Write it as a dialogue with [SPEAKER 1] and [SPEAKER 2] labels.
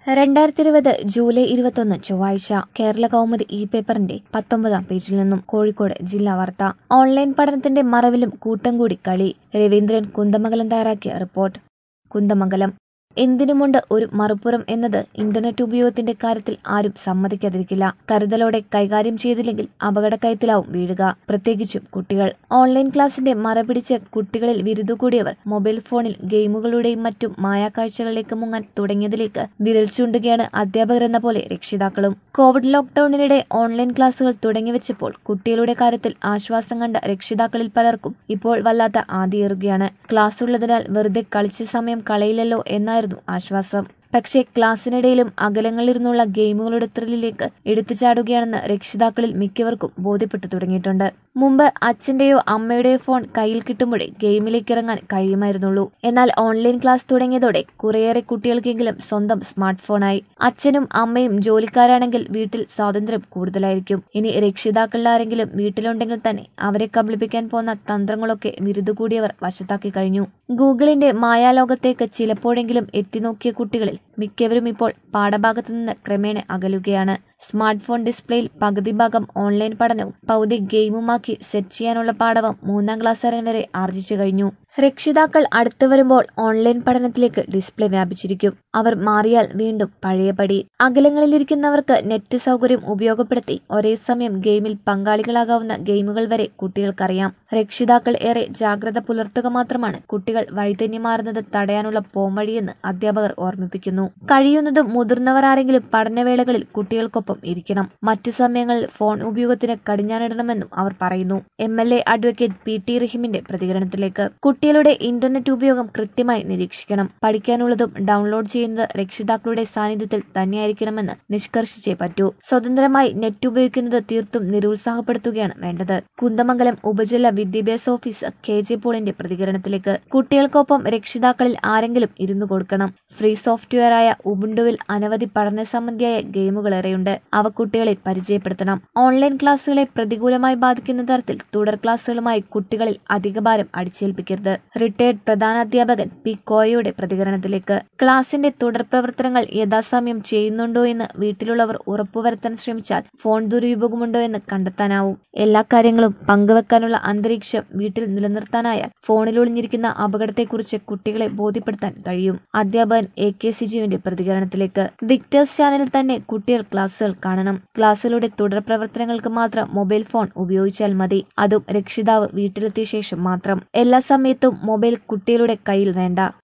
[SPEAKER 1] രണ്ടായിരത്തി ഇരുപത് ജൂലൈ ഇരുപത്തൊന്ന് ചൊവ്വാഴ്ച കേരള കൗമുദി ഇ പേപ്പറിന്റെ പത്തൊമ്പതാം പേജിൽ നിന്നും കോഴിക്കോട് ജില്ലാ വാർത്ത ഓൺലൈൻ പഠനത്തിന്റെ മറവിലും കൂട്ടം കൂടി കളി രവീന്ദ്രൻ കുന്തമംഗലം തയ്യാറാക്കിയ റിപ്പോർട്ട് കുന്തമംഗലം എന്തിനുമുണ്ട് ഒരു മറുപുറം എന്നത് ഇന്റർനെറ്റ് ഉപയോഗത്തിന്റെ കാര്യത്തിൽ ആരും സമ്മതിക്കാതിരിക്കില്ല കരുതലോടെ കൈകാര്യം ചെയ്തില്ലെങ്കിൽ അപകടക്കയത്തിലാവും വീഴുക പ്രത്യേകിച്ചും കുട്ടികൾ ഓൺലൈൻ ക്ലാസിന്റെ മറപിടിച്ച് കുട്ടികളിൽ വിരുതു കൂടിയവർ മൊബൈൽ ഫോണിൽ ഗെയിമുകളുടെയും മറ്റും മായാക്കാഴ്ചകളിലേക്ക് മുങ്ങാൻ തുടങ്ങിയതിലേക്ക് വിരൽ ചൂണ്ടുകയാണ് അധ്യാപകർ എന്ന പോലെ രക്ഷിതാക്കളും കോവിഡ് ലോക്ഡൌണിനിടെ ഓൺലൈൻ ക്ലാസുകൾ തുടങ്ങിവെച്ചപ്പോൾ കുട്ടികളുടെ കാര്യത്തിൽ ആശ്വാസം കണ്ട രക്ഷിതാക്കളിൽ പലർക്കും ഇപ്പോൾ വല്ലാത്ത ആദിയേറുകയാണ് ക്ലാസ് ഉള്ളതിനാൽ വെറുതെ കളിച്ച സമയം കളയില്ലല്ലോ എന്നായിരുന്നു ആശ്വാസം പക്ഷേ ക്ലാസ്സിനിടയിലും അകലങ്ങളിലിരുന്നുള്ള ഗെയിമുകളുടെ ത്രില്ലിലേക്ക് എടുത്തു ചാടുകയാണെന്ന് രക്ഷിതാക്കളിൽ മിക്കവർക്കും ബോധ്യപ്പെട്ടു തുടങ്ങിയിട്ടുണ്ട് മുമ്പ് അച്ഛന്റെയോ അമ്മയുടെയോ ഫോൺ കയ്യിൽ കിട്ടുമ്പോഴേ ഗെയിമിലേക്ക് ഇറങ്ങാൻ കഴിയുമായിരുന്നുള്ളൂ എന്നാൽ ഓൺലൈൻ ക്ലാസ് തുടങ്ങിയതോടെ കുറേയേറെ കുട്ടികൾക്കെങ്കിലും സ്വന്തം സ്മാർട്ട് ഫോണായി അച്ഛനും അമ്മയും ജോലിക്കാരാണെങ്കിൽ വീട്ടിൽ സ്വാതന്ത്ര്യം കൂടുതലായിരിക്കും ഇനി രക്ഷിതാക്കളിൽ ആരെങ്കിലും വീട്ടിലുണ്ടെങ്കിൽ തന്നെ അവരെ കബളിപ്പിക്കാൻ പോകുന്ന തന്ത്രങ്ങളൊക്കെ വിരുതു കൂടിയവർ വശത്താക്കി കഴിഞ്ഞു ഗൂഗിളിന്റെ മായാലോകത്തേക്ക് ചിലപ്പോഴെങ്കിലും എത്തിനോക്കിയ കുട്ടികളിൽ മിക്കവരും ഇപ്പോൾ പാഠഭാഗത്തു നിന്ന് ക്രമേണ അകലുകയാണ് സ്മാർട്ട് ഫോൺ ഡിസ്പ്ലേയിൽ പകുതി ഭാഗം ഓൺലൈൻ പഠനവും പകുതി ഗെയിമുമാക്കി സെറ്റ് ചെയ്യാനുള്ള പാഠവും മൂന്നാം ക്ലാസ് വരെ ആർജിച്ചു കഴിഞ്ഞു രക്ഷിതാക്കൾ അടുത്തു വരുമ്പോൾ ഓൺലൈൻ പഠനത്തിലേക്ക് ഡിസ്പ്ലേ വ്യാപിച്ചിരിക്കും അവർ മാറിയാൽ വീണ്ടും പഴയപടി അകലങ്ങളിലിരിക്കുന്നവർക്ക് നെറ്റ് സൗകര്യം ഉപയോഗപ്പെടുത്തി ഒരേ സമയം ഗെയിമിൽ പങ്കാളികളാകാവുന്ന ഗെയിമുകൾ വരെ കുട്ടികൾക്കറിയാം രക്ഷിതാക്കൾ ഏറെ ജാഗ്രത പുലർത്തുക മാത്രമാണ് കുട്ടികൾ വഴിതെന്നിമാറുന്നത് തടയാനുള്ള പോംവഴിയെന്ന് അധ്യാപകർ ഓർമ്മിപ്പിക്കുന്നു കഴിയുന്നതും മുതിർന്നവർ ആരെങ്കിലും പഠനവേളകളിൽ കുട്ടികൾക്കൊപ്പം ഇരിക്കണം മറ്റു സമയങ്ങളിൽ ഫോൺ ഉപയോഗത്തിന് കടിഞ്ഞാനിടണമെന്നും അവർ പറയുന്നു M L A advocate P T റഹീമിന്റെ പ്രതികരണത്തിലേക്ക് കുട്ടികളുടെ ഇന്റർനെറ്റ് ഉപയോഗം കൃത്യമായി നിരീക്ഷിക്കണം പഠിക്കാനുള്ളതും ഡൗൺലോഡ് ചെയ്യുന്നത് രക്ഷിതാക്കളുടെ സാന്നിധ്യത്തിൽ തന്നെയായിരിക്കണമെന്ന് നിഷ്കർഷിച്ചേ പറ്റൂ സ്വതന്ത്രമായി നെറ്റ് ഉപയോഗിക്കുന്നത് തീർത്തും നിരുത്സാഹപ്പെടുത്തുകയാണ് വേണ്ടത് കുന്തമംഗലം ഉപജില്ലാ വിദ്യാഭ്യാസ ഓഫീസർ കെ ജെ പോളിന്റെ പ്രതികരണത്തിലേക്ക് കുട്ടികൾക്കൊപ്പം രക്ഷിതാക്കളിൽ ആരെങ്കിലും ഇരുന്നു കൊടുക്കണം ഫ്രീ സോഫ്റ്റ്വെയറായ ഉബുണ്ടുവിൽ അനവധി പഠന സംബന്ധിയായ ഗെയിമുകൾ ഏറെയുണ്ട് അവ കുട്ടികളെ പരിചയപ്പെടുത്തണം ഓൺലൈൻ ക്ലാസുകളെ പ്രതികൂലമായി ബാധിക്കുന്ന തരത്തിൽ തുടർ ക്ലാസുകളുമായി കുട്ടികളിൽ അധികഭാരം അടിച്ചേൽപ്പിക്കരുത് റിട്ടയർഡ് പ്രധാനാധ്യാപകൻ പി കോയയുടെ പ്രതികരണത്തിലേക്ക് ക്ലാസിന്റെ തുടർ പ്രവർത്തനങ്ങൾ യഥാസമയം ചെയ്യുന്നുണ്ടോ എന്ന് വീട്ടിലുള്ളവർ ഉറപ്പുവരുത്താൻ ശ്രമിച്ചാൽ ഫോൺ ദുരുപയോഗമുണ്ടോ എന്ന് കണ്ടെത്താനാവും എല്ലാ കാര്യങ്ങളും പങ്കുവെക്കാനുള്ള അന്തരീക്ഷം വീട്ടിൽ നിലനിർത്താനായാൽ ഫോണിൽ ഒളിഞ്ഞിരിക്കുന്ന അപകടത്തെക്കുറിച്ച് കുട്ടികളെ ബോധ്യപ്പെടുത്താൻ കഴിയും അധ്യാപകൻ എ കെ സിജുവിന്റെ പ്രതികരണത്തിലേക്ക് വിക്ടേഴ്സ് ചാനലിൽ തന്നെ കുട്ടികൾ ക്ലാസുകൾ കാണണം ക്ലാസ്സിലൂടെ തുടർ പ്രവർത്തനങ്ങൾക്ക് മാത്രം മൊബൈൽ ഫോൺ ഉപയോഗിച്ചാൽ മതി അതും രക്ഷിതാവ് വീട്ടിലെത്തിയ ശേഷം മാത്രം എല്ലാ സമയത്തും മൊബൈൽ കുട്ടികളുടെ കയ്യിൽ വേണ്ട